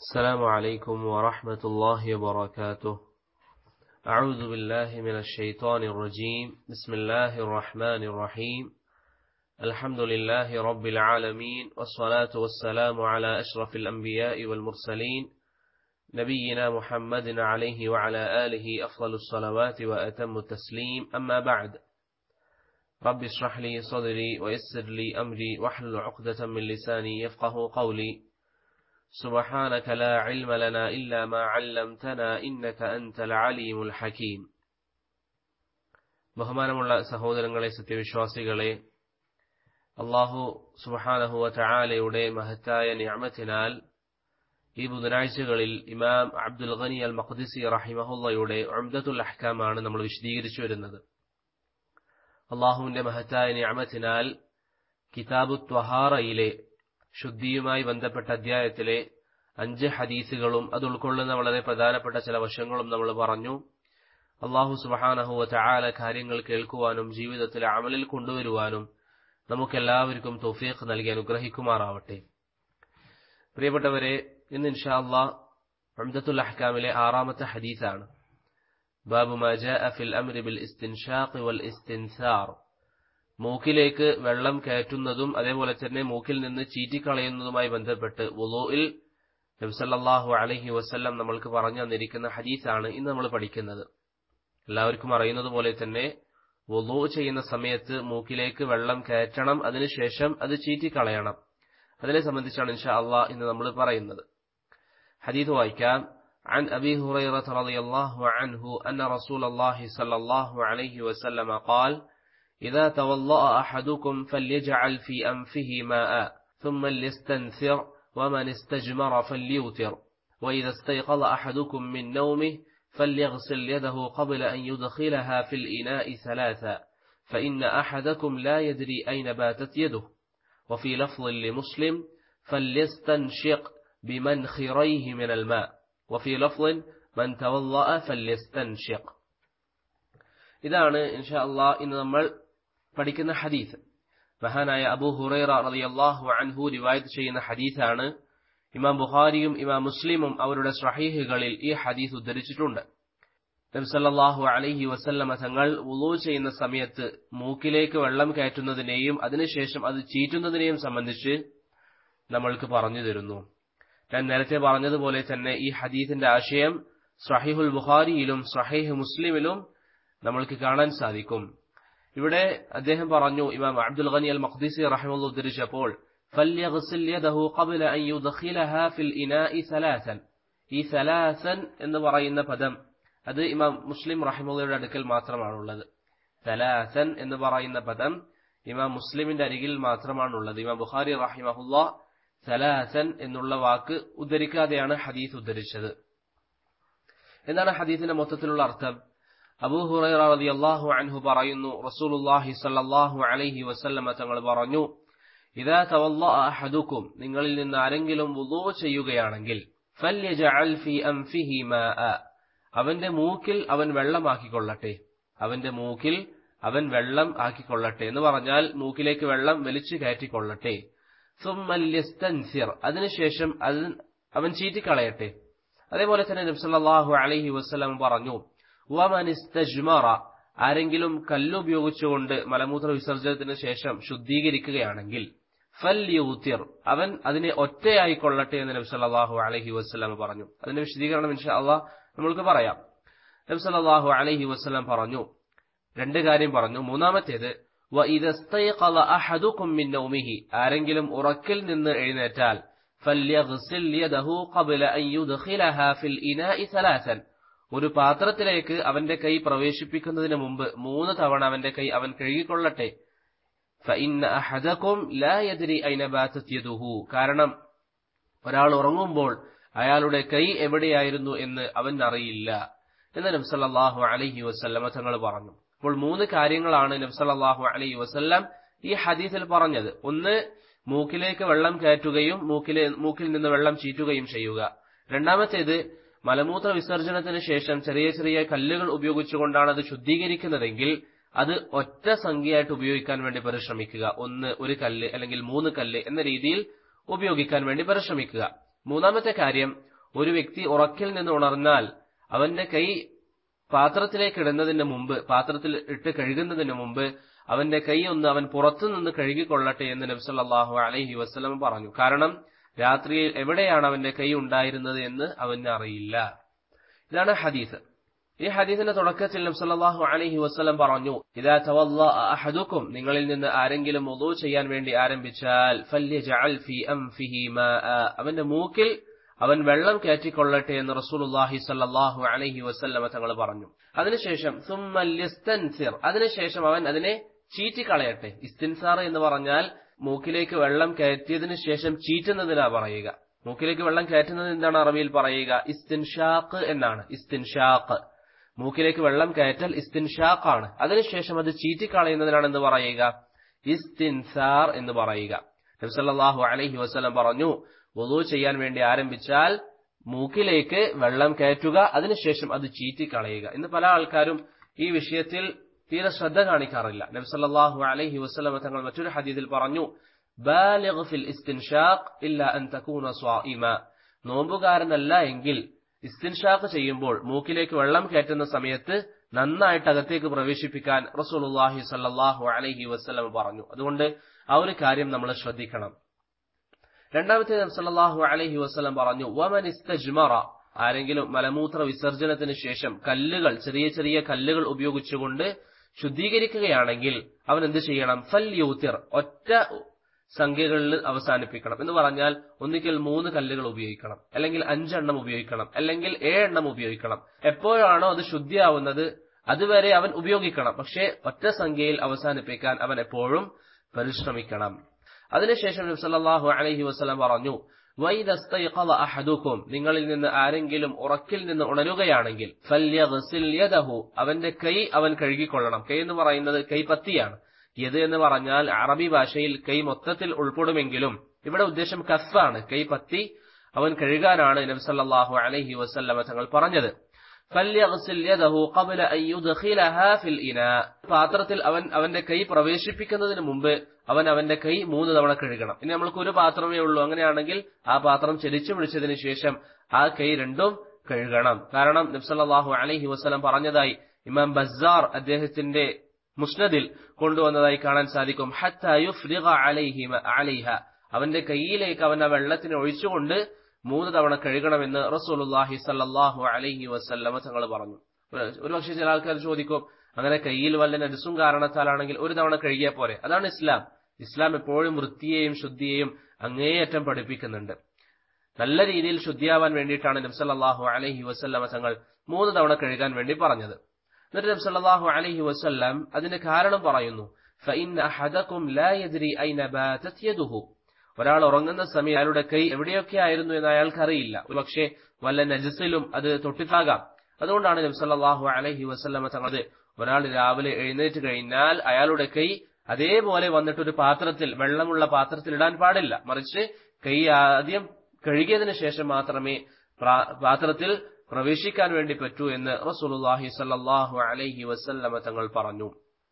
السلام عليكم ورحمة الله وبركاته أعوذ بالله من الشيطان الرجيم بسم الله الرحمن الرحيم الحمد لله رب العالمين والصلاة والسلام على أشرف الأنبياء والمرسلين نبينا محمد عليه وعلى آله أفضل الصلوات وأتم التسليم أما بعد رب اشرح لي صدري ويسر لي أمري واحلل عقدة من لساني يفقه قولي سبحانك لا علم لنا إلا ما علمتنا إنك أنت العليم الحكيم ബഹുമാനമുള്ള സഹോദരങ്ങളെ സത്യവിശ്വാസികളെ അള്ളാഹു സുബഹാനഹുവ ചായാലയുടെ മഹത്തായ ഞാമത്തിനാൽ ഈ ബുധനാഴ്ചകളിൽ ഇമാം അബ്ദുൽ ഖനി അൽ മഖ്ദിസി റഹിമഹുല്ലയുടെ ഉംദത്തുൽ അഹ്കാമാണ് നമ്മൾ വിശദീകരിച്ചു വരുന്നത് അള്ളാഹുവിന്റെ മഹത്തായ ഞാമത്തിനാൽ കിതാബു ത്വഹാറയിലെ ശുദ്ധിയുമായി ബന്ധപ്പെട്ട അധ്യായത്തിലെ അഞ്ച് ഹദീസുകളും അത് ഉൾക്കൊള്ളുന്ന വളരെ പ്രധാനപ്പെട്ട ചില വശങ്ങളും നമ്മൾ പറഞ്ഞു അള്ളാഹു സുബഹാനഹുവ ചായാല കാര്യങ്ങൾ കേൾക്കുവാനും ജീവിതത്തിൽ അമലിൽ കൊണ്ടുവരുവാനും നമുക്കെല്ലാവർക്കും തൗഫീഖ് നൽകി അനുഗ്രഹിക്കുമാറാവട്ടെ പ്രിയപ്പെട്ടവരെ ഇന്ന് ഇൻഷാ അള്ളാഹ് അംദത്തുൽ അഹ്കാമിലെ ആറാമത്തെ ഹദീസാണ് ബാബു ഫിൽ അംരി ബിൽ ഇസ്തിൻഷാഖ് വൽ ഇസ്തിൻസാർ മൂക്കിലേക്ക് വെള്ളം കയറ്റുന്നതും അതേപോലെ തന്നെ മൂക്കിൽ നിന്ന് ചീറ്റിക്കളയുന്നതുമായി ബന്ധപ്പെട്ട് വുളൂയിൽ നബ്സല്ലാഹു അലഹി വസ്ല്ലം നമ്മൾക്ക് പറഞ്ഞു തന്നിരിക്കുന്ന ഹദീസാണ് ഇന്ന് നമ്മൾ പഠിക്കുന്നത് എല്ലാവർക്കും അറിയുന്നത് പോലെ തന്നെ വുളൂ ചെയ്യുന്ന സമയത്ത് മൂക്കിലേക്ക് വെള്ളം കയറ്റണം അതിനുശേഷം അത് ചീറ്റിക്കളയണം അതിനെ സംബന്ധിച്ചാണ് ഇൻഷാ അള്ളാഹ് ഇന്ന് നമ്മൾ പറയുന്നത് ഹദീസ് വായിക്കാം عن أبي هريرة رضي الله عنه أن رسول الله صلى الله عليه وسلم قال إذا توضأ أحدكم فليجعل في أنفه ماء ثم ليستنثر ومن استجمر فليوتر وإذا استيقظ أحدكم من نومه فليغسل يده قبل أن يدخلها في الإناء ثلاثا فإن أحدكم لا يدري أين باتت يده وفي لفظ لمسلم فليستنشق بمنخريه من الماء وفي لفظ من توضأ فليستنشق ഇതാണ് ഇൻഷാ അള്ളാഹ് ഇന്ന് നമ്മൾ പഠിക്കുന്ന ഹദീസ് മഹാനായ അബൂ ഹുറൈറ റളിയല്ലാഹു അൻഹു റിവായത്ത് ചെയ്യുന്ന ഹദീസാണ് ഇമാം ബുഖാരിയും ഇമാം മുസ്ലിമും അവരുടെ സ്വഹീഹുകളിൽ ഈ ഹദീസ് ഉദ്ധരിച്ചിട്ടുണ്ട് നബ്സല്ലാഹു അലൈഹി വസല്ലമ തങ്ങൾ വുളൂ ചെയ്യുന്ന സമയത്ത് മൂക്കിലേക്ക് വെള്ളം കയറ്റുന്നതിനെയും അതിനുശേഷം അത് ചീറ്റുന്നതിനെയും സംബന്ധിച്ച് നമ്മൾക്ക് പറഞ്ഞു തരുന്നു ഞാൻ നേരത്തെ പറഞ്ഞതുപോലെ തന്നെ ഈ ഹദീസിന്റെ ആശയം സഹിഹുൽ ബുഖാരിയിലും സഹീഹ് മുസ്ലിമിലും നമ്മൾക്ക് കാണാൻ സാധിക്കും ഇവിടെ അദ്ദേഹം പറഞ്ഞു ഇമാം അബ്ദുൽ ഖനി അൽ മഖ്ദിസി റഹിമുള്ള ഉദ്ധരിച്ചപ്പോൾ ഈ സലാസൻ എന്ന് പറയുന്ന പദം അത് ഇമാം മുസ്ലിം റഹിമുള്ളയുടെ അടുക്കൽ മാത്രമാണുള്ളത് സലാസൻ എന്ന് പറയുന്ന പദം ഇമാം മുസ്ലിമിന്റെ അരികിൽ മാത്രമാണുള്ളത് ഇമാം ബുഖാരി റഹിമഹുല്ല സലാസൻ എന്നുള്ള വാക്ക് ഉദ്ധരിക്കാതെയാണ് ഹദീസ് ഉദ്ധരിച്ചത് എന്താണ് ഹദീസിന്റെ മൊത്തത്തിലുള്ള അർത്ഥം അബൂ ഹുറൈറ റളിയല്ലാഹു അൻഹു പറയുന്നു റസൂലുള്ളാഹി സ്വല്ലല്ലാഹു അലൈഹി വസല്ലമ തങ്ങൾ പറഞ്ഞു ഇദാ തവല്ലഅ അഹദുക്കും നിങ്ങളിൽ നിന്ന് ആരെങ്കിലും വുളൂ ചെയ്യുകയാണെങ്കിൽ ഫല്യജഅൽ ഫീ അൻഫിഹി മാഅ അവന്റെ മൂക്കിൽ അവൻ വെള്ളമാക്കിക്കൊള്ളട്ടെ അവന്റെ മൂക്കിൽ അവൻ വെള്ളം ആക്കിക്കൊള്ളട്ടെ എന്ന് പറഞ്ഞാൽ മൂക്കിലേക്ക് വെള്ളം വലിച്ചു കയറ്റിക്കൊള്ളട്ടെ സുമ്മല്യസ്തൻസിർ അതിനുശേഷം അത് അവൻ ചീറ്റിക്കളയട്ടെ അതേപോലെ തന്നെ നബ്സല്ലാഹു അലൈഹി വസ്ലം പറഞ്ഞു വമനിസ്തജ്മറ ആരെങ്കിലും കല്ലുപയോഗിച്ചുകൊണ്ട് മലമൂത്ര വിസർജനത്തിന് ശേഷം ശുദ്ധീകരിക്കുകയാണെങ്കിൽ ഫല്യൂത്തിർ അവൻ അതിനെ ഒറ്റയായിക്കൊള്ളട്ടെ എന്ന് നബി സല്ലാഹു അലഹി വസ്ലാം പറഞ്ഞു അതിന്റെ വിശദീകരണം ഇൻഷാ അള്ളാഹ് നമ്മൾക്ക് പറയാം നബി സല്ലാഹു അലഹി വസ്ലാം പറഞ്ഞു രണ്ട് കാര്യം പറഞ്ഞു മൂന്നാമത്തേത് ആരെങ്കിലും ഉറക്കിൽ നിന്ന് എഴുന്നേറ്റാൽ ഒരു പാത്രത്തിലേക്ക് അവന്റെ കൈ പ്രവേശിപ്പിക്കുന്നതിന് മുമ്പ് മൂന്ന് തവണ അവന്റെ കൈ അവൻ കഴുകിക്കൊള്ളട്ടെ കാരണം ഒരാൾ ഉറങ്ങുമ്പോൾ അയാളുടെ കൈ എവിടെയായിരുന്നു എന്ന് അവൻ അറിയില്ല എന്ന് നബ്സല്ലാഹു അലഹി വസ്ല്ലമ തങ്ങൾ പറഞ്ഞു അപ്പോൾ മൂന്ന് കാര്യങ്ങളാണ് നബ്സല്ലാഹു അലൈഹി വസ്ല്ലാം ഈ ഹദീസിൽ പറഞ്ഞത് ഒന്ന് മൂക്കിലേക്ക് വെള്ളം കയറ്റുകയും മൂക്കിലെ മൂക്കിൽ നിന്ന് വെള്ളം ചീറ്റുകയും ചെയ്യുക രണ്ടാമത്തേത് മലമൂത്ര വിസർജനത്തിന് ശേഷം ചെറിയ ചെറിയ കല്ലുകൾ ഉപയോഗിച്ചുകൊണ്ടാണ് അത് ശുദ്ധീകരിക്കുന്നതെങ്കിൽ അത് ഒറ്റ സംഖ്യയായിട്ട് ഉപയോഗിക്കാൻ വേണ്ടി പരിശ്രമിക്കുക ഒന്ന് ഒരു കല്ല് അല്ലെങ്കിൽ മൂന്ന് കല്ല് എന്ന രീതിയിൽ ഉപയോഗിക്കാൻ വേണ്ടി പരിശ്രമിക്കുക മൂന്നാമത്തെ കാര്യം ഒരു വ്യക്തി ഉറക്കിൽ നിന്ന് ഉണർന്നാൽ അവന്റെ കൈ പാത്രത്തിലേക്ക് ഇടുന്നതിന് മുമ്പ് പാത്രത്തിൽ ഇട്ട് കഴുകുന്നതിന് മുമ്പ് അവന്റെ കൈ ഒന്ന് അവൻ പുറത്തുനിന്ന് കഴുകിക്കൊള്ളട്ടെ എന്ന് നബ്സല്ലാഹു അലൈഹി വസ്ലം പറഞ്ഞു കാരണം രാത്രിയിൽ എവിടെയാണ് അവന്റെ കൈ ഉണ്ടായിരുന്നത് എന്ന് അവന് അറിയില്ല ഇതാണ് ഹദീസ് ഈ ഹദീസിന്റെ തുടക്കത്തിൽ നബ്സല്ലാഹു അലൈഹി വസ്ലം പറഞ്ഞു ഇതാ തവല്ല അഹദുക്കും നിങ്ങളിൽ നിന്ന് ആരെങ്കിലും ഒതു ചെയ്യാൻ വേണ്ടി ആരംഭിച്ചാൽ അവന്റെ മൂക്കിൽ അവൻ വെള്ളം കയറ്റിക്കൊള്ളട്ടെ എന്ന് റസൂലുല്ലാഹി സല്ലാഹു അലൈഹി വസ്ല്ലമ തങ്ങൾ പറഞ്ഞു അതിനുശേഷം സുമ്മല്യസ്തൻസിർ അതിനുശേഷം അവൻ അതിനെ ചീറ്റിക്കളയട്ടെ ഇസ്തിൻസാർ എന്ന് പറഞ്ഞാൽ മൂക്കിലേക്ക് വെള്ളം കയറ്റിയതിനു ശേഷം ചീറ്റുന്നതിനാ പറയുക മൂക്കിലേക്ക് വെള്ളം കയറ്റുന്നത് എന്താണ് അറബിയിൽ പറയുക ഇസ്തിൻഷാഖ് എന്നാണ് ഇസ്തിൻഷാഖ് മൂക്കിലേക്ക് വെള്ളം കയറ്റൽ ഇസ്തിൻഷാഖ് ആണ് അതിനുശേഷം അത് ചീറ്റിക്കളയുന്നതിനാണ് എന്ന് പറയുക ഇസ്തിൻസാർ എന്ന് പറയുക നബ്സല്ലാഹു അലൈഹി വസ്ലം പറഞ്ഞു വുളു ചെയ്യാൻ വേണ്ടി ആരംഭിച്ചാൽ മൂക്കിലേക്ക് വെള്ളം കയറ്റുക അതിനുശേഷം അത് ചീറ്റിക്കളയുക ഇന്ന് പല ആൾക്കാരും ഈ വിഷയത്തിൽ തീരെ ശ്രദ്ധ കാണിക്കാറില്ല നബ്സല്ലാഹു അലൈഹി വസ്ലം തങ്ങൾ മറ്റൊരു ഹദീദിൽ പറഞ്ഞു ബാലിഗ് ഫിൽ ഇസ്തിൻഷാഖ് ഇല്ല അൻ തകൂന സ്വാഇമ നോമ്പുകാരനല്ല എങ്കിൽ ഇസ്തിൻഷാഖ് ചെയ്യുമ്പോൾ മൂക്കിലേക്ക് വെള്ളം കയറ്റുന്ന സമയത്ത് നന്നായിട്ട് അകത്തേക്ക് പ്രവേശിപ്പിക്കാൻ റസൂലുള്ളാഹി സല്ലല്ലാഹു അലൈഹി വസല്ലം പറഞ്ഞു അതുകൊണ്ട് ആ ഒരു കാര്യം നമ്മൾ ശ്രദ്ധിക്കണം രണ്ടാമത്തെ സല്ലല്ലാഹു അലൈഹി വസല്ലം പറഞ്ഞു വമൻ ഇസ്തജ്മറ ആരെങ്കിലും മലമൂത്ര വിസർജനത്തിന് ശേഷം കല്ലുകൾ ചെറിയ ചെറിയ കല്ലുകൾ ഉപയോഗിച്ചുകൊണ്ട് ശുദ്ധീകരിക്കുകയാണെങ്കിൽ അവൻ എന്ത് ചെയ്യണം ഫൽ യൂത്തിർ ഒറ്റ സംഖ്യകളിൽ അവസാനിപ്പിക്കണം എന്ന് പറഞ്ഞാൽ ഒന്നിക്കൽ മൂന്ന് കല്ലുകൾ ഉപയോഗിക്കണം അല്ലെങ്കിൽ അഞ്ചെണ്ണം ഉപയോഗിക്കണം അല്ലെങ്കിൽ ഏഴെണ്ണം ഉപയോഗിക്കണം എപ്പോഴാണോ അത് ശുദ്ധിയാവുന്നത് അതുവരെ അവൻ ഉപയോഗിക്കണം പക്ഷേ ഒറ്റ സംഖ്യയിൽ അവസാനിപ്പിക്കാൻ അവൻ എപ്പോഴും പരിശ്രമിക്കണം അതിനുശേഷം നബ്സല്ലാഹു അലൈഹി വസ്ലം പറഞ്ഞു വൈദസ്തൈഖള അഹദുക്കും നിങ്ങളിൽ നിന്ന് ആരെങ്കിലും ഉറക്കിൽ നിന്ന് ഉണരുകയാണെങ്കിൽ ഫല്യഗ്സിൽ യദഹു അവന്റെ കൈ അവൻ കഴുകിക്കൊള്ളണം കൈ എന്ന് പറയുന്നത് കൈപ്പത്തിയാണ് യത് എന്ന് പറഞ്ഞാൽ അറബി ഭാഷയിൽ കൈ മൊത്തത്തിൽ ഉൾപ്പെടുമെങ്കിലും ഇവിടെ ഉദ്ദേശം കഫാണ് കൈ പത്തി അവൻ കഴുകാനാണ് നബ്സല്ലാഹു അലൈഹി വസല്ലമ തങ്ങൾ പറഞ്ഞത് പാത്രത്തിൽ അവൻ അവന്റെ കൈ പ്രവേശിപ്പിക്കുന്നതിന് മുമ്പ് അവൻ അവന്റെ കൈ മൂന്ന് തവണ കഴുകണം ഇനി നമ്മൾക്ക് ഒരു പാത്രമേ ഉള്ളൂ അങ്ങനെയാണെങ്കിൽ ആ പാത്രം ചെരിച്ചു പിടിച്ചതിന് ശേഷം ആ കൈ രണ്ടും കഴുകണം കാരണം നബ്സല്ലാഹു അലൈഹി വസ്ലം പറഞ്ഞതായി ഇമാം ബസാർ അദ്ദേഹത്തിന്റെ മുസ്നദിൽ കൊണ്ടുവന്നതായി കാണാൻ സാധിക്കും അലൈഹ അവന്റെ കൈയിലേക്ക് അവൻ ആ വെള്ളത്തിന് ഒഴിച്ചുകൊണ്ട് മൂന്ന് തവണ കഴുകണമെന്ന് റസൂലുല്ലാഹി സല്ലാഹു അലൈഹി വസല്ലമ തങ്ങൾ പറഞ്ഞു ഒരു പക്ഷേ ചില ആൾക്കാർ ചോദിക്കും അങ്ങനെ കയ്യിൽ വല്ല നരസും കാരണത്താലാണെങ്കിൽ ഒരു തവണ കഴുകിയാൽ പോരെ അതാണ് ഇസ്ലാം ഇസ്ലാം എപ്പോഴും വൃത്തിയെയും ശുദ്ധിയെയും അങ്ങേയറ്റം പഠിപ്പിക്കുന്നുണ്ട് നല്ല രീതിയിൽ ശുദ്ധിയാവാൻ വേണ്ടിയിട്ടാണ് നബ്സല്ലാഹു അലൈഹി വസല്ലമ തങ്ങൾ മൂന്ന് തവണ കഴുകാൻ വേണ്ടി പറഞ്ഞത് എന്നിട്ട് നബി സല്ലല്ലാഹു അലൈഹി വസല്ലം അതിന് കാരണം പറയുന്നു ഫഇന്ന അഹദകും ലാ യദ്രി ഐന ബാതത് യദുഹു ഒരാൾ ഉറങ്ങുന്ന സമയം അയാളുടെ കൈ എവിടെയൊക്കെ ആയിരുന്നു എന്ന് അയാൾക്ക് അറിയില്ല ഒരുപക്ഷെ വല്ല നജസിലും അത് തൊട്ടിത്താകാം അതുകൊണ്ടാണ് നബി സല്ലല്ലാഹു അലൈഹി വസല്ലമ തങ്ങളത് ഒരാൾ രാവിലെ എഴുന്നേറ്റ് കഴിഞ്ഞാൽ അയാളുടെ കൈ അതേപോലെ വന്നിട്ട് ഒരു പാത്രത്തിൽ വെള്ളമുള്ള പാത്രത്തിൽ ഇടാൻ പാടില്ല മറിച്ച് കൈ ആദ്യം കഴുകിയതിനു ശേഷം മാത്രമേ പാത്രത്തിൽ പ്രവേശിക്കാൻ വേണ്ടി പറ്റൂ എന്ന് റസൂലുള്ളാഹി സല്ലല്ലാഹു അലൈഹി വസല്ലമ തങ്ങൾ പറഞ്ഞു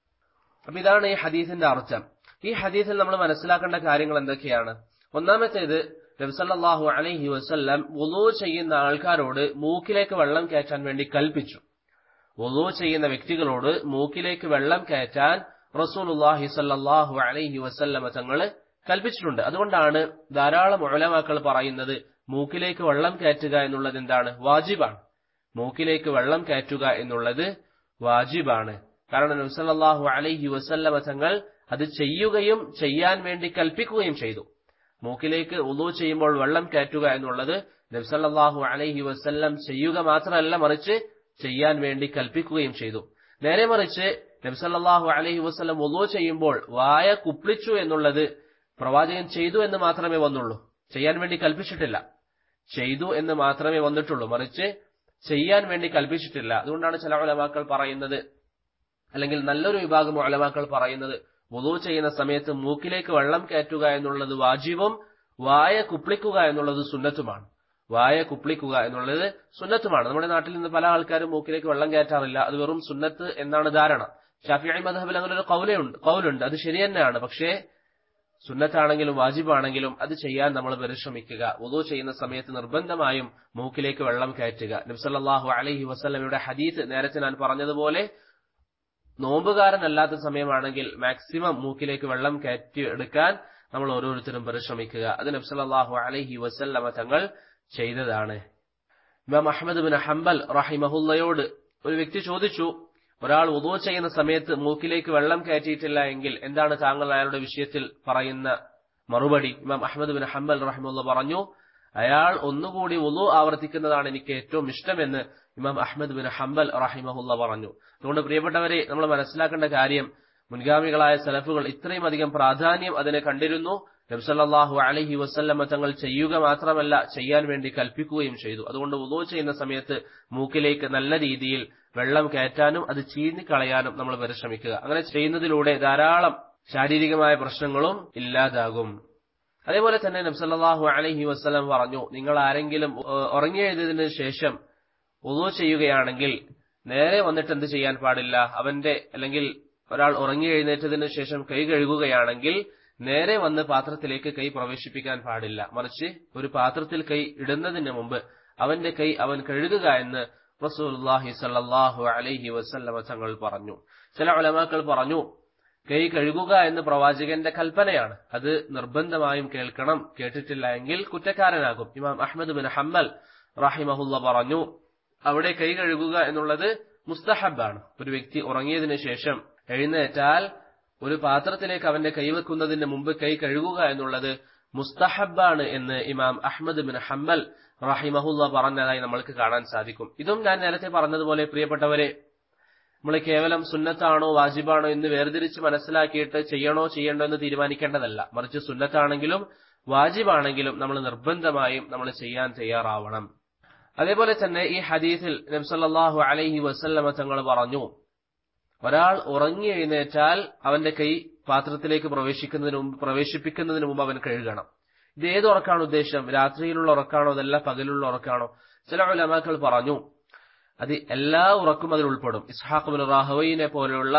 അപ്പൊ ഇതാണ് ഈ ഹദീസിന്റെ അർത്ഥം ഈ ഹദീസിൽ നമ്മൾ മനസ്സിലാക്കേണ്ട കാര്യങ്ങൾ എന്തൊക്കെയാണ് ഒന്നാമത്തേത് നബ്സല്ലാഹു അലൈഹി വസല്ലം വുളൂ ചെയ്യുന്ന ആൾക്കാരോട് മൂക്കിലേക്ക് വെള്ളം കയറ്റാൻ വേണ്ടി കൽപ്പിച്ചു വുളൂ ചെയ്യുന്ന വ്യക്തികളോട് മൂക്കിലേക്ക് വെള്ളം കയറ്റാൻ റസൂലുള്ളാഹി സല്ലല്ലാഹു അലൈഹി വസല്ലമ തങ്ങൾ കൽപ്പിച്ചിട്ടുണ്ട് അതുകൊണ്ടാണ് ധാരാളം ഉലമാക്കൾ പറയുന്നത് മൂക്കിലേക്ക് വെള്ളം കയറ്റുക എന്നുള്ളത് എന്താണ് വാജിബാണ് മൂക്കിലേക്ക് വെള്ളം കയറ്റുക എന്നുള്ളത് വാജിബാണ് കാരണം നബ്സല്ലാഹു അലൈഹി വസല്ലമ തങ്ങൾ അത് ചെയ്യുകയും ചെയ്യാൻ വേണ്ടി കൽപ്പിക്കുകയും ചെയ്തു മൂക്കിലേക്ക് ഉദു ചെയ്യുമ്പോൾ വെള്ളം കയറ്റുക എന്നുള്ളത് നബ്സല്ലാഹു അലൈഹി വസല്ലം ചെയ്യുക മാത്രമല്ല മറിച്ച് ചെയ്യാൻ വേണ്ടി കൽപ്പിക്കുകയും ചെയ്തു നേരെ മറിച്ച് നബ്സല്ലാഹു അലൈഹി വസ്ലം ഉദു ചെയ്യുമ്പോൾ വായ കുപ്പിളിച്ചു എന്നുള്ളത് പ്രവാചകൻ ചെയ്തു എന്ന് മാത്രമേ വന്നുള്ളൂ ചെയ്യാൻ വേണ്ടി കൽപ്പിച്ചിട്ടില്ല ചെയ്തു എന്ന് മാത്രമേ വന്നിട്ടുള്ളൂ മറിച്ച് ചെയ്യാൻ വേണ്ടി കൽപ്പിച്ചിട്ടില്ല അതുകൊണ്ടാണ് ചില ഉലമാക്കൾ പറയുന്നത് അല്ലെങ്കിൽ നല്ലൊരു വിഭാഗം ഉലമാക്കൾ പറയുന്നത് വുളു ചെയ്യുന്ന സമയത്ത് മൂക്കിലേക്ക് വെള്ളം കയറ്റുക എന്നുള്ളത് വാജിബും വായ കുപ്പിളിക്കുക എന്നുള്ളത് സുന്നത്തുമാണ് വായ കുപ്പിളിക്കുക എന്നുള്ളത് സുന്നത്തുമാണ് നമ്മുടെ നാട്ടിൽ നിന്ന് പല ആൾക്കാരും മൂക്കിലേക്ക് വെള്ളം കയറ്റാറില്ല അത് വെറും സുന്നത്ത് എന്നാണ് ധാരണ ഷാഫിഐ മധബിൽ അങ്ങനെ ഒരു കൗലുണ്ട് കൗലുണ്ട് അത് ശരി തന്നെയാണ് പക്ഷേ സുന്നത്താണെങ്കിലും വാജിബാണെങ്കിലും അത് ചെയ്യാൻ നമ്മൾ പരിശ്രമിക്കുക ഉദു ചെയ്യുന്ന സമയത്ത് നിർബന്ധമായും മൂക്കിലേക്ക് വെള്ളം കയറ്റുക നബ്സല്ലാഹു അലഹി വസ്ലമയുടെ ഹദീത്ത് നേരത്തെ ഞാൻ പറഞ്ഞതുപോലെ നോമ്പുകാരനല്ലാത്ത സമയമാണെങ്കിൽ മാക്സിമം മൂക്കിലേക്ക് വെള്ളം കയറ്റി എടുക്കാൻ നമ്മൾ ഓരോരുത്തരും പരിശ്രമിക്കുക അത് നബ്സല്ലാഹു അലഹി വസല്ലമ തങ്ങൾ ചെയ്തതാണ് ഇമാം അഹമ്മദ് ബിൻ ഹംബൽ റഹിമഹുല്ലയോട് ഒരു വ്യക്തി ചോദിച്ചു ഒരാൾ ഉദോ ചെയ്യുന്ന സമയത്ത് മൂക്കിലേക്ക് വെള്ളം കയറ്റിയിട്ടില്ല എങ്കിൽ എന്താണ് താങ്കൾ അയാളുടെ വിഷയത്തിൽ പറയുന്ന മറുപടി ഇമാം അഹമ്മദ് ബിൻ ഹംബൽ റഹിമുല്ല പറഞ്ഞു അയാൾ ഒന്നുകൂടി ഉദു ആവർത്തിക്കുന്നതാണ് എനിക്ക് ഏറ്റവും ഇഷ്ടമെന്ന് ഇമാം അഹമ്മദ് ബിൻ ഹംബൽ റഹിമഹുല്ല പറഞ്ഞു അതുകൊണ്ട് പ്രിയപ്പെട്ടവരെ നമ്മൾ മനസ്സിലാക്കേണ്ട കാര്യം മുൻഗാമികളായ സലഫുകൾ ഇത്രയും അധികം പ്രാധാന്യം അതിനെ കണ്ടിരുന്നു നബ്സല്ലാഹു അലഹി വസ്ല്ലമ തങ്ങൾ ചെയ്യുക മാത്രമല്ല ചെയ്യാൻ വേണ്ടി കൽപ്പിക്കുകയും ചെയ്തു അതുകൊണ്ട് ഉദോ ചെയ്യുന്ന സമയത്ത് മൂക്കിലേക്ക് നല്ല രീതിയിൽ വെള്ളം കയറ്റാനും അത് ചീന്തിക്കളയാനും നമ്മൾ പരിശ്രമിക്കുക അങ്ങനെ ചെയ്യുന്നതിലൂടെ ധാരാളം ശാരീരികമായ പ്രശ്നങ്ങളും ഇല്ലാതാകും അതേപോലെ തന്നെ നബ്സല്ലാഹു അലഹി വസ്ലം പറഞ്ഞു നിങ്ങൾ ആരെങ്കിലും ഉറങ്ങിയെഴുതിയതിനു ശേഷം ഉദോ ചെയ്യുകയാണെങ്കിൽ നേരെ വന്നിട്ട് എന്ത് ചെയ്യാൻ പാടില്ല അവന്റെ അല്ലെങ്കിൽ ഒരാൾ ഉറങ്ങി എഴുന്നേറ്റതിനു ശേഷം കൈ കഴുകുകയാണെങ്കിൽ നേരെ വന്ന് പാത്രത്തിലേക്ക് കൈ പ്രവേശിപ്പിക്കാൻ പാടില്ല മറിച്ച് ഒരു പാത്രത്തിൽ കൈ ഇടുന്നതിന് മുമ്പ് അവന്റെ കൈ അവൻ കഴുകുക എന്ന് റസൂലുള്ളാഹി സല്ലല്ലാഹു അലൈഹി വസല്ലമ തങ്ങൾ പറഞ്ഞു ചില ഉലമാക്കൾ പറഞ്ഞു കൈ കഴുകുക എന്ന് പ്രവാചകന്റെ കൽപ്പനയാണ് അത് നിർബന്ധമായും കേൾക്കണം കേട്ടിട്ടില്ല എങ്കിൽ കുറ്റക്കാരനാകും ഇമാം അഹമ്മദ് ബിൻ ഹമ്മൽ റാഹിമഹുല്ല പറഞ്ഞു അവിടെ കൈ കഴുകുക എന്നുള്ളത് മുസ്തഹബാണ് ഒരു വ്യക്തി ഉറങ്ങിയതിനു ശേഷം എഴുന്നേറ്റാൽ ഒരു പാത്രത്തിലേക്ക് അവന്റെ കൈവെക്കുന്നതിന് മുമ്പ് കൈ കഴുകുക എന്നുള്ളത് മുസ്തഹബാണ് എന്ന് ഇമാം അഹമ്മദ് ബിൻ ഹമ്മൽ റഹിമഹുല്ല പറഞ്ഞതായി നമ്മൾക്ക് കാണാൻ സാധിക്കും ഇതും ഞാൻ നേരത്തെ പറഞ്ഞതുപോലെ പ്രിയപ്പെട്ടവരെ നമ്മൾ കേവലം സുന്നത്താണോ വാജിബാണോ എന്ന് വേർതിരിച്ച് മനസ്സിലാക്കിയിട്ട് ചെയ്യണോ ചെയ്യണ്ടോ എന്ന് തീരുമാനിക്കേണ്ടതല്ല മറിച്ച് സുന്നത്താണെങ്കിലും വാജിബാണെങ്കിലും നമ്മൾ നിർബന്ധമായും നമ്മൾ ചെയ്യാൻ തയ്യാറാവണം അതേപോലെ തന്നെ ഈ ഹദീസിൽ നബ്സല്ലാഹു അലൈഹി വസല്ലമ തങ്ങൾ പറഞ്ഞു ഒരാൾ ഉറങ്ങി എഴുന്നേറ്റാൽ അവന്റെ കൈ പാത്രത്തിലേക്ക് പ്രവേശിക്കുന്നതിന് മുമ്പ് പ്രവേശിപ്പിക്കുന്നതിന് മുമ്പ് അവൻ കഴുകണം ഇത് ഏത് ഉറക്കാണ് ഉദ്ദേശം രാത്രിയിലുള്ള ഉറക്കാണോ അതല്ല പകലുള്ള ഉറക്കാണോ ചില ഉലമാക്കൾ പറഞ്ഞു അത് എല്ലാ ഉറക്കും അതിൽ ഉൾപ്പെടും ഇസ്ഹാഖ് ബിൻ റാഹുവിനെ പോലെയുള്ള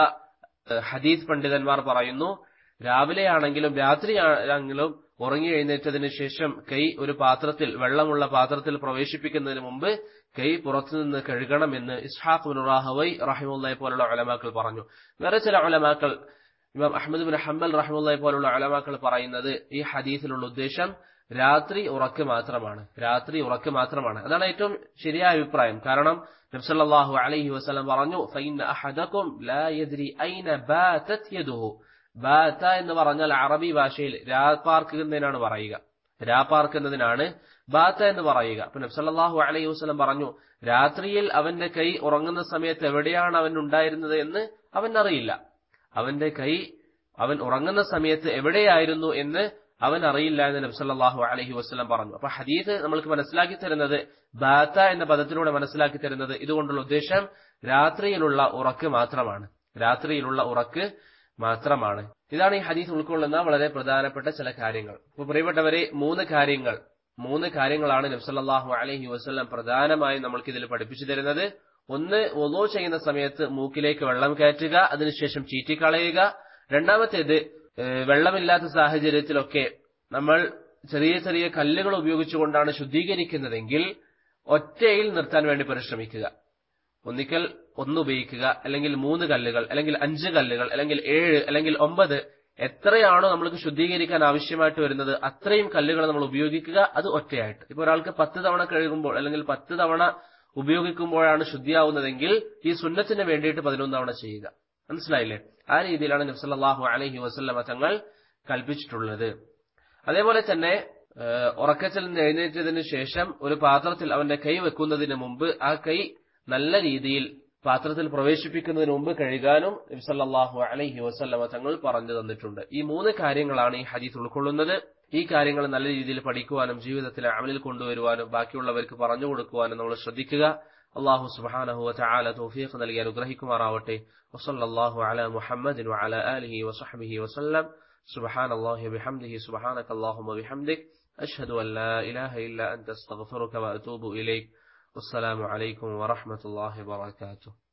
ഹദീസ് പണ്ഡിതന്മാർ പറയുന്നു രാവിലെ ആണെങ്കിലും രാത്രിയാണെങ്കിലും ഉറങ്ങി എഴുന്നേറ്റതിന് ശേഷം കൈ ഒരു പാത്രത്തിൽ വെള്ളമുള്ള പാത്രത്തിൽ പ്രവേശിപ്പിക്കുന്നതിന് മുമ്പ് കൈ പുറത്തുനിന്ന് കഴുകണമെന്ന് ഇസ്ഹാഖ് ബിൻ റാഹവൈ റഹിമുള്ളയെ പോലുള്ള ഉലമാക്കൾ പറഞ്ഞു വേറെ ചില ഉലമാക്കൾ ഇമാം അഹമ്മദ് ബിൻ ഹംബൽ റഹിമുള്ളയെ പോലുള്ള ഉലമാക്കൾ പറയുന്നത് ഈ ഹദീസിലുള്ള ഉദ്ദേശം രാത്രി ഉറക്ക് മാത്രമാണ് രാത്രി ഉറക്ക് മാത്രമാണ് അതാണ് ഏറ്റവും ശരിയായ അഭിപ്രായം കാരണം നബ്സല്ലാഹു അലൈഹി വസ്ലം പറഞ്ഞു ഫൈന അഹദക്കും ലാ യദ്രി ഐന ബാതത് യദുഹു ബാത്ത എന്ന് പറഞ്ഞാൽ അറബി ഭാഷയിൽ രാപ്പാർക്കുന്നതിനാണ് പറയുക രാപ്പാർക്കുന്നതിനാണ് ബാത്ത എന്ന് പറയുക അപ്പൊ നബ്സല്ലാഹു അലൈഹി വസ്ലം പറഞ്ഞു രാത്രിയിൽ അവന്റെ കൈ ഉറങ്ങുന്ന സമയത്ത് എവിടെയാണ് അവൻ ഉണ്ടായിരുന്നത് എന്ന് അവൻ അറിയില്ല അവന്റെ കൈ അവൻ ഉറങ്ങുന്ന സമയത്ത് എവിടെയായിരുന്നു എന്ന് അവൻ അറിയില്ല എന്ന് നബ്സല്ലാഹു അലഹി വസ്ലം പറഞ്ഞു അപ്പൊ ഹദീസ് നമ്മൾക്ക് മനസ്സിലാക്കി തരുന്നത് ബാത്ത എന്ന പദത്തിലൂടെ മനസ്സിലാക്കി തരുന്നത് ഇതുകൊണ്ടുള്ള ഉദ്ദേശം രാത്രിയിലുള്ള ഉറക്ക് മാത്രമാണ് രാത്രിയിലുള്ള ഉറക്ക് മാത്രമാണ് ഇതാണ് ഈ ഹദീസ് ഉൾക്കൊള്ളുന്ന വളരെ പ്രധാനപ്പെട്ട ചില കാര്യങ്ങൾ അപ്പൊ പ്രിയപ്പെട്ടവരെ മൂന്ന് കാര്യങ്ങൾ മൂന്ന് കാര്യങ്ങളാണ് നബ്സല്ലാഹു അലഹി വസ്ലം പ്രധാനമായും നമ്മൾക്ക് ഇതിൽ പഠിപ്പിച്ചു തരുന്നത് ഒന്ന് ഒലോ ചെയ്യുന്ന സമയത്ത് മൂക്കിലേക്ക് വെള്ളം കയറ്റുക അതിനുശേഷം ചീറ്റിക്കളയുക രണ്ടാമത്തേത് വെള്ളമില്ലാത്ത സാഹചര്യത്തിലൊക്കെ നമ്മൾ ചെറിയ ചെറിയ കല്ലുകൾ ഉപയോഗിച്ചുകൊണ്ടാണ് ശുദ്ധീകരിക്കുന്നതെങ്കിൽ ഒറ്റയിൽ നിർത്താൻ വേണ്ടി പരിശ്രമിക്കുക ഒന്നിക്കൽ ഒന്ന് ഉപയോഗിക്കുക അല്ലെങ്കിൽ മൂന്ന് കല്ലുകൾ അല്ലെങ്കിൽ അഞ്ച് കല്ലുകൾ അല്ലെങ്കിൽ ഏഴ് അല്ലെങ്കിൽ ഒമ്പത് എത്രയാണോ നമ്മൾക്ക് ശുദ്ധീകരിക്കാൻ ആവശ്യമായിട്ട് വരുന്നത് അത്രയും കല്ലുകൾ നമ്മൾ ഉപയോഗിക്കുക അത് ഒറ്റയായിട്ട് ഇപ്പൊ ഒരാൾക്ക് പത്ത് തവണ കഴുകുമ്പോൾ അല്ലെങ്കിൽ പത്ത് തവണ ഉപയോഗിക്കുമ്പോഴാണ് ശുദ്ധിയാവുന്നതെങ്കിൽ ഈ സുന്നത്തിന് വേണ്ടിയിട്ട് പതിനൊന്ന് തവണ ചെയ്യുക മനസ്സിലായില്ലേ ആ രീതിയിലാണ് നബ്സല്ലാഹു അലഹി വസ്ല്ലമ തങ്ങൾ കൽപ്പിച്ചിട്ടുള്ളത് അതേപോലെ തന്നെ ഉറക്കത്തിൽ നിന്ന് എഴുന്നേറ്റതിന് ശേഷം ഒരു പാത്രത്തിൽ അവന്റെ കൈ വെക്കുന്നതിന് മുമ്പ് ആ കൈ നല്ല രീതിയിൽ പാത്രത്തിൽ പ്രവേശിപ്പിക്കുന്നതിന് മുമ്പ് കഴുകാനും നബ്സല്ലാഹു അലഹി വസ്ല്ലമ തങ്ങൾ പറഞ്ഞു തന്നിട്ടുണ്ട് ഈ മൂന്ന് കാര്യങ്ങളാണ് ഈ ഹദീസ് ഉൾക്കൊള്ളുന്നത് ഈ കാര്യങ്ങൾ നല്ല രീതിയിൽ പഠിക്കുവാനും ജീവിതത്തിൽ അമലിൽ കൊണ്ടുവരുവാനും ബാക്കിയുള്ളവർക്ക് പറഞ്ഞു കൊടുക്കുവാനും നമ്മൾ ശ്രദ്ധിക്കുക അള്ളാഹു സുബാനഹു വല തൗഫീഖ് നൽകി അനുഗ്രഹിക്കുമാറാവട്ടെ വസല്ലാഹു അല മുഹമ്മദിൻ വഅല ആലിഹി വസഹബിഹി വസല്ലം سبحان الله بحمده سبحانك اللهم وبحمدك أشهد أن لا إله إلا أنت استغفرك وأتوب إليك والسلام عليكم ورحمة الله وبركاته